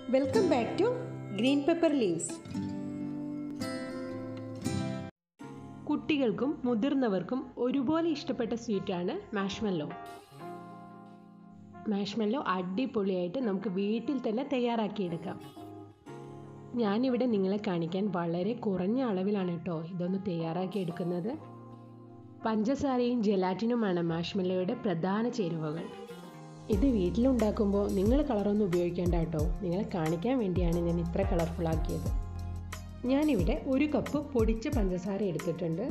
welcome back to green pepper leaves കുട്ടികൾക്കും മുതിർന്നവർക്കും ഒരുപോലെ ഇഷ്ടപ്പെട്ട സ്വീറ്റാണ് മാഷ്മെല്ലോ മാഷ്മെല്ലോ അടിപൊളിയായിട്ട് നമുക്ക് വീട്ടിൽ തന്നെ തയ്യാറാക്കിയെടുക്കാം ഞാനിവിടെ നിങ്ങളെ കാണിക്കാൻ വളരെ കുറഞ്ഞ അളവിലാണ് കേട്ടോ ഇതൊന്ന് തയ്യാറാക്കിയെടുക്കുന്നത് പഞ്ചസാരയും ജെലാറ്റിനുമാണ് മാഷ്മെല്ലോയുടെ പ്രധാന ചേരുവകൾ ഇത് വീട്ടിലുണ്ടാക്കുമ്പോൾ നിങ്ങൾ കളറൊന്നും ഉപയോഗിക്കേണ്ട കേട്ടോ നിങ്ങളെ കാണിക്കാൻ വേണ്ടിയാണ് ഞാൻ ഇത്ര കളർഫുൾ ആക്കിയത് ഞാനിവിടെ ഒരു കപ്പ് പൊടിച്ച പഞ്ചസാര എടുത്തിട്ടുണ്ട്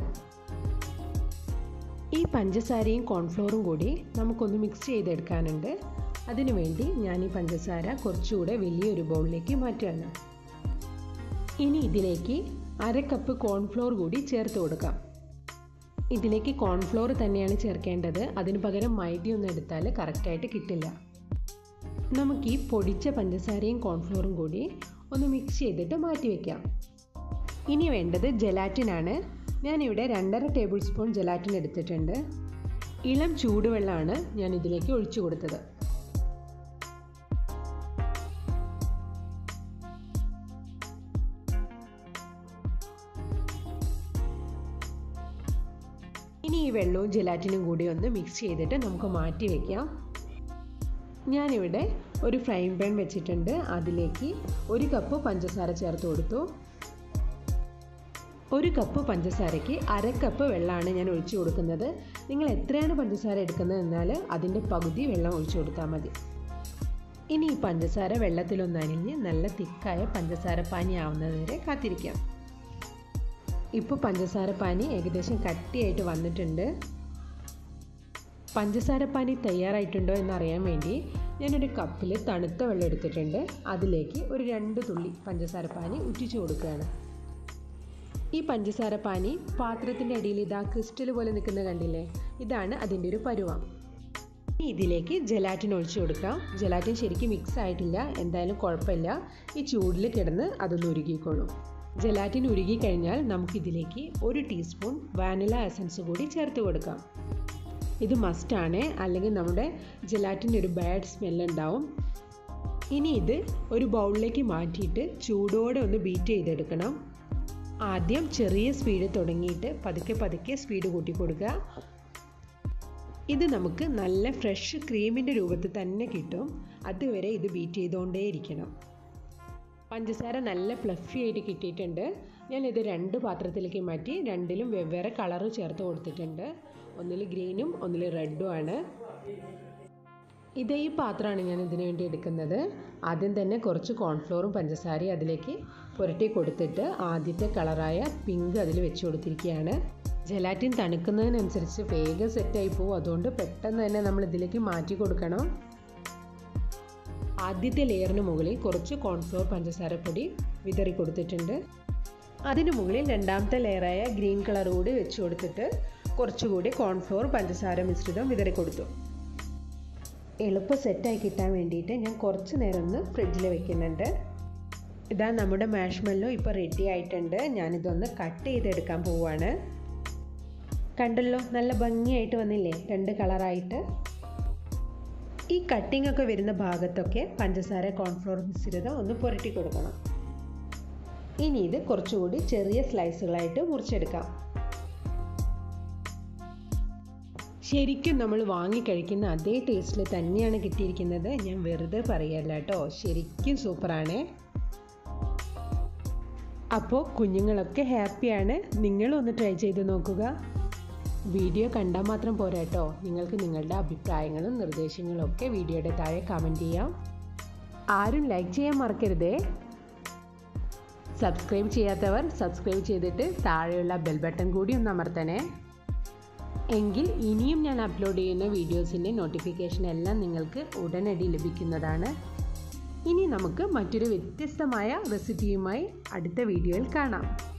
ഈ പഞ്ചസാരയും കോൺഫ്ലോറും കൂടി നമുക്കൊന്ന് മിക്സ് ചെയ്തെടുക്കാനുണ്ട് അതിനുവേണ്ടി ഞാൻ ഈ പഞ്ചസാര കുറച്ചുകൂടെ വലിയൊരു ബൗളിലേക്ക് മാറ്റുകയാണ് ഇനി ഇതിലേക്ക് അര കപ്പ് കോൺഫ്ലോർ കൂടി ചേർത്ത് കൊടുക്കാം ഇതിലേക്ക് കോൺഫ്ലോർ തന്നെയാണ് ചേർക്കേണ്ടത് അതിന് പകരം മൈദയൊന്നും എടുത്താൽ കറക്റ്റായിട്ട് കിട്ടില്ല നമുക്ക് ഈ പൊടിച്ച പഞ്ചസാരയും കോൺഫ്ലോറും കൂടി ഒന്ന് മിക്സ് ചെയ്തിട്ട് മാറ്റി വയ്ക്കാം ഇനി വേണ്ടത് ജെലാറ്റിനാണ് ഞാനിവിടെ രണ്ടര ടേബിൾ സ്പൂൺ ജെലാറ്റിൻ എടുത്തിട്ടുണ്ട് ഇളം ചൂടുവെള്ളമാണ് ഞാൻ ഇതിലേക്ക് ഒഴിച്ചു കൊടുത്തത് ഇനി ഈ വെള്ളവും ജെലാറ്റിനും കൂടി ഒന്ന് മിക്സ് ചെയ്തിട്ട് നമുക്ക് മാറ്റി വയ്ക്കാം ഞാനിവിടെ ഒരു ഫ്രൈ പാൻ വെച്ചിട്ടുണ്ട് അതിലേക്ക് ഒരു കപ്പ് പഞ്ചസാര ചേർത്ത് കൊടുത്തു ഒരു കപ്പ് പഞ്ചസാരയ്ക്ക് അര കപ്പ് വെള്ളമാണ് ഞാൻ ഒഴിച്ചു കൊടുക്കുന്നത് നിങ്ങൾ എത്രയാണ് പഞ്ചസാര എടുക്കുന്നത് എന്നാൽ അതിൻ്റെ പകുതി വെള്ളം ഒഴിച്ചു കൊടുത്താൽ മതി ഇനി ഈ പഞ്ചസാര വെള്ളത്തിലൊന്ന് അരിഞ്ഞ് നല്ല തിക്കായ പഞ്ചസാര പാനി ആവുന്നത് വരെ കാത്തിരിക്കാം ഇപ്പോൾ പഞ്ചസാര പാനി ഏകദേശം കട്ടിയായിട്ട് വന്നിട്ടുണ്ട് പഞ്ചസാര പാനി തയ്യാറായിട്ടുണ്ടോ എന്നറിയാൻ വേണ്ടി ഞാനൊരു കപ്പിൽ തണുത്ത വെള്ളം എടുത്തിട്ടുണ്ട് അതിലേക്ക് ഒരു രണ്ട് തുള്ളി പഞ്ചസാര പാനി ഉറ്റിച്ചു കൊടുക്കുകയാണ് ഈ പഞ്ചസാര പാനി പാത്രത്തിൻ്റെ അടിയിൽ ഇതാ ക്രിസ്റ്റൽ പോലെ നിൽക്കുന്ന കണ്ടില്ലേ ഇതാണ് അതിൻ്റെ ഒരു പരുവം ഇനി ഇതിലേക്ക് ജലാറ്റിൻ ഒഴിച്ചു കൊടുക്കാം ജലാറ്റിൻ ശരിക്കും മിക്സ് ആയിട്ടില്ല എന്തായാലും കുഴപ്പമില്ല ഈ ചൂടിൽ കിടന്ന് അതൊന്ന് ഉരുകിക്കോളും ജലാറ്റിൻ ഉരുകി കഴിഞ്ഞാൽ നമുക്കിതിലേക്ക് ഒരു ടീസ്പൂൺ വാനില എസൻസ് കൂടി ചേർത്ത് കൊടുക്കാം ഇത് മസ്റ്റാണ് അല്ലെങ്കിൽ നമ്മുടെ ജലാറ്റിൻ്റെ ഒരു ബാഡ് സ്മെല്ല് ഉണ്ടാവും ഇനി ഇത് ഒരു ബൗളിലേക്ക് മാറ്റിയിട്ട് ചൂടോടെ ഒന്ന് ബീറ്റ് ചെയ്തെടുക്കണം ആദ്യം ചെറിയ സ്പീഡ് തുടങ്ങിയിട്ട് പതുക്കെ പതുക്കെ സ്പീഡ് കൂട്ടി കൊടുക്കുക ഇത് നമുക്ക് നല്ല ഫ്രഷ് ക്രീമിൻ്റെ രൂപത്തിൽ തന്നെ കിട്ടും അതുവരെ ഇത് ബീറ്റ് ചെയ്തുകൊണ്ടേ ഇരിക്കണം പഞ്ചസാര നല്ല ഫ്ലഫി ആയിട്ട് കിട്ടിയിട്ടുണ്ട് ഞാനിത് രണ്ട് പാത്രത്തിലേക്ക് മാറ്റി രണ്ടിലും വെവ്വേറെ കളറ് ചേർത്ത് കൊടുത്തിട്ടുണ്ട് ഒന്നിൽ ഗ്രീനും ഒന്നിൽ റെഡും ആണ് ഇതേ ഈ പാത്രമാണ് ഞാൻ ഇതിനു വേണ്ടി എടുക്കുന്നത് ആദ്യം തന്നെ കുറച്ച് കോൺഫ്ലോറും പഞ്ചസാരയും അതിലേക്ക് പുരട്ടി കൊടുത്തിട്ട് ആദ്യത്തെ കളറായ പിങ്ക് അതിൽ വെച്ച് കൊടുത്തിരിക്കുകയാണ് ജലാറ്റിൻ തണുക്കുന്നതിനനുസരിച്ച് വേഗം സെറ്റായി പോകും അതുകൊണ്ട് പെട്ടെന്ന് തന്നെ നമ്മൾ ഇതിലേക്ക് മാറ്റി കൊടുക്കണം ആദ്യത്തെ ലെയറിന് മുകളിൽ കുറച്ച് കോൺഫ്ലോർ പഞ്ചസാരപ്പൊടി വിതറി കൊടുത്തിട്ടുണ്ട് അതിന് മുകളിൽ രണ്ടാമത്തെ ലെയറായ ഗ്രീൻ കളർ കൂടി വെച്ച് കൊടുത്തിട്ട് കുറച്ചുകൂടി കോൺഫ്ലോർ പഞ്ചസാര മിശ്രിതം വിതറി കൊടുത്തു എളുപ്പം സെറ്റായി കിട്ടാൻ വേണ്ടിയിട്ട് ഞാൻ കുറച്ച് നേരം ഒന്ന് ഫ്രിഡ്ജിൽ വെക്കുന്നുണ്ട് ഇതാ നമ്മുടെ മാഷ്മെല്ലോ ഇപ്പോൾ റെഡി ആയിട്ടുണ്ട് ഞാനിതൊന്ന് കട്ട് ചെയ്തെടുക്കാൻ പോവുകയാണ് കണ്ടല്ലോ നല്ല ഭംഗിയായിട്ട് വന്നില്ലേ രണ്ട് കളറായിട്ട് ഈ കട്ടിംഗ് ഒക്കെ വരുന്ന ഭാഗത്തൊക്കെ പഞ്ചസാര കോൺഫ്ലോർ മിശ്രിതം ഒന്ന് പുരട്ടി കൊടുക്കണം ഇനി ഇത് കുറച്ചുകൂടി ചെറിയ സ്ലൈസുകളായിട്ട് മുറിച്ചെടുക്കാം ശരിക്കും നമ്മൾ വാങ്ങിക്കഴിക്കുന്ന അതേ ടേസ്റ്റിൽ തന്നെയാണ് കിട്ടിയിരിക്കുന്നത് ഞാൻ വെറുതെ പറയല്ല കേട്ടോ ശരിക്കും സൂപ്പറാണ് അപ്പോൾ കുഞ്ഞുങ്ങളൊക്കെ ഹാപ്പിയാണ് നിങ്ങളും ഒന്ന് ട്രൈ ചെയ്ത് നോക്കുക വീഡിയോ കണ്ടാൽ മാത്രം പോരാ കേട്ടോ നിങ്ങൾക്ക് നിങ്ങളുടെ അഭിപ്രായങ്ങളും നിർദ്ദേശങ്ങളും ഒക്കെ വീഡിയോയുടെ താഴെ കമൻറ്റ് ചെയ്യാം ആരും ലൈക്ക് ചെയ്യാൻ മറക്കരുതേ സബ്സ്ക്രൈബ് ചെയ്യാത്തവർ സബ്സ്ക്രൈബ് ചെയ്തിട്ട് താഴെയുള്ള ബെൽ ബട്ടൺ കൂടി ഒന്ന് അമർത്തണേ എങ്കിൽ ഇനിയും ഞാൻ അപ്ലോഡ് ചെയ്യുന്ന വീഡിയോസിൻ്റെ നോട്ടിഫിക്കേഷൻ എല്ലാം നിങ്ങൾക്ക് ഉടനടി ലഭിക്കുന്നതാണ് ഇനി നമുക്ക് മറ്റൊരു വ്യത്യസ്തമായ റെസിപ്പിയുമായി അടുത്ത വീഡിയോയിൽ കാണാം